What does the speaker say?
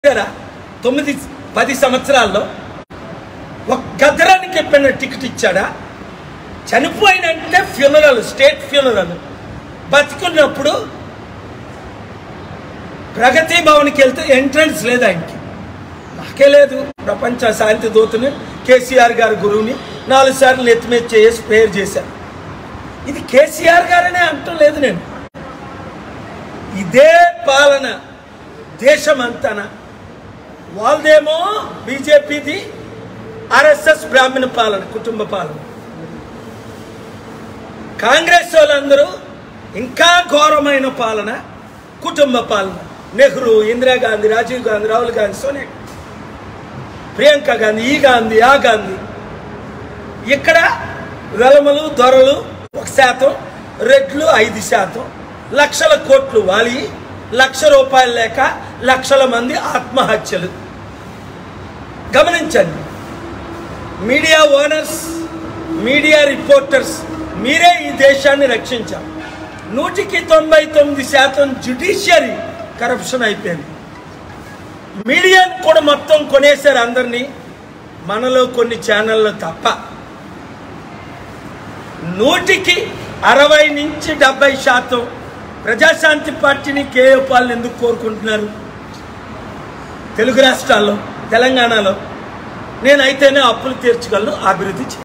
గారా తొమ్మిది పది సంవత్సరాల్లో ఒక గద్దరానికి ఎప్పుడైనా టికెట్ ఇచ్చాడా చనిపోయినంటే ఫ్యూనరల్ స్టేట్ ఫ్యూనరల్ బతికున్నప్పుడు ప్రగతి భవన్కి వెళ్తే ఎంట్రన్స్ లేదు ఆయనకి నాకే లేదు ప్రపంచ శాంతి దూతని కేసీఆర్ గారి గురువుని నాలుగు సార్లు ఎత్తిమీద చేసి ప్రేయర్ చేశాను ఇది కేసీఆర్ గారనే అంటం లేదు నేను ఇదే పాలన దేశమంతన వాళ్ళదేమో బీజేపీది ఆర్ఎస్ఎస్ బ్రాహ్మణ పాలన కుటుంబ పాలన కాంగ్రెస్ వాళ్ళందరూ ఇంకా ఘోరమైన పాలన కుటుంబ పాలన నెహ్రూ ఇందిరాగాంధీ రాజీవ్ గాంధీ రాహుల్ గాంధీ సోనియా ప్రియాంక గాంధీ ఈ గాంధీ ఆ గాంధీ ఇక్కడ వెలమలు దొరలు ఒక శాతం రెడ్లు ఐదు శాతం లక్షల కోట్లు వాలి లక్ష రూపాయలు లేక లక్షల మంది ఆత్మహత్యలు గమనించండి మీడియా ఓనర్స్ మీడియా రిపోర్టర్స్ మీరే ఈ దేశాన్ని రక్షించారు నూటికి తొంభై తొమ్మిది శాతం జ్యుడిషియరీ కరప్షన్ అయిపోయింది మీడియాను కూడా మొత్తం కొనేశారు అందరినీ మనలో కొన్ని ఛానళ్ళు తప్ప నూటికి అరవై నుంచి డెబ్బై శాతం ప్రజాశాంతి పార్టీని కేఏపాలను ఎందుకు కోరుకుంటున్నారు తెలుగు రాష్ట్రాల్లో తెలంగాణలో నేనైతేనే అప్పులు తీర్చగలను అభివృద్ధి చే